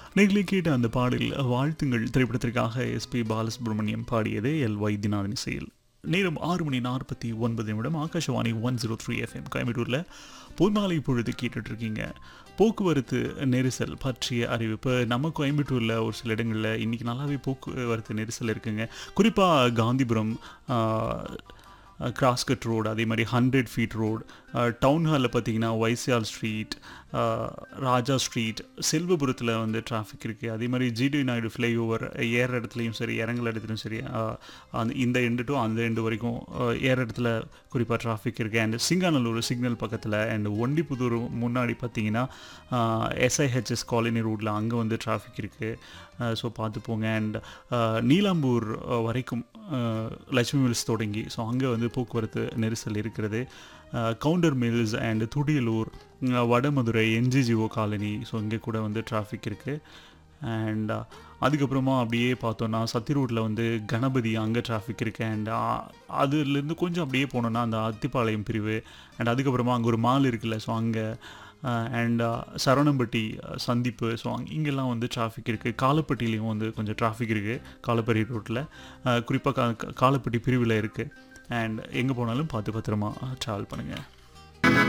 நீங்களே கேட்ட அந்த பாடல் வாழ்த்துங்கள் திரைப்படத்திற்காக எஸ்பி பாலசுப்ரமணியம் பாடியது எல் வைத்தியநாதன் இசையில் நேரம் ஆறு மணி நாற்பத்தி ஒன்பது நிமிடம் Akashvani one zero three FM கோயம்புத்தூரில் பொன்மாலை பொழுது கேட்டுட்டு இருக்கீங்க போக்குவரத்து நெரிசல் பற்றிய அறிவிப்பு நம்ம கோயம்புத்தூரில் ஒரு சில இடங்களில் இன்றைக்கி நல்லாவே போக்குவரத்து நெரிசல் இருக்குங்க குறிப்பாக காந்திபுரம் கிராஸ்கட் ரோடு அதே மாதிரி ஹண்ட்ரட் ஃபீட் ரோடு டவுன் ஹாலில் பார்த்தீங்கன்னா வைசியால் ஸ்ட்ரீட் ராஜா ஸ்ட்ரீட் செல்வபுரத்தில் வந்து டிராஃபிக் இருக்குது அதே மாதிரி ஜிடி நாயுடு ஃப்ளைஓவர் ஏற இடத்துலையும் சரி இறங்குற இடத்துலையும் சரி அஹ், அந்த இந்த எண்டு டு அந்த எண்டு வரைக்கும் அஹ், ஏற இடத்துல குறிப்பாக டிராஃபிக் இருக்குது அண்ட் சிங்காநல்லூர் சிக்னல் பக்கத்தில் அண்ட் ஒண்டிப்புதூர் முன்னாடி பார்த்தீங்கன்னா எஸ்ஐஹெச்எஸ் காலனி ரோட்டில் அங்கே வந்து டிராஃபிக் இருக்குது ஸோ பார்த்து போங்க அண்ட் நீலாம்பூர் அஹ், வரைக்கும் அஹ், லட்சுமி மில்ஸ் தொடங்கி ஸோ அங்கே வந்து போக்குவரத்து நெரிசல் இருக்கிறது அஹ், கவுண்டர் மில்ஸ் அண்ட் துடியலூர் அஹ், வடமதுரை என்ஜிஜிஓ காலனி ஸோ இங்கே கூட வந்து டிராஃபிக் இருக்குது அண்ட் அதுக்கப்புறமா அப்படியே பார்த்தோன்னா சத்தி ரோட்டில் வந்து கணபதி அங்கே டிராஃபிக் இருக்குது அண்ட் அதுலேருந்து கொஞ்சம் அப்படியே போனோன்னா அந்த அத்திப்பாளையம் பிரிவு அண்ட் அதுக்கப்புறமா அங்கே ஒரு மால் இருக்குல்ல ஸோ அங்கே அண்ட் சரவணம்பட்டி அஹ், சந்திப்பு ஸோ அங் இங்கெல்லாம் வந்து டிராஃபிக் இருக்குது காலப்பட்டிலையும் வந்து கொஞ்சம் டிராஃபிக் இருக்குது காலப்பட்டி ரோட்டில் குறிப்பாக கா காலப்பட்டி பிரிவில் இருக்குது அண்ட் எங்கே போனாலும் பார்த்து பத்திரமா ட்ராவல் பண்ணுங்கள்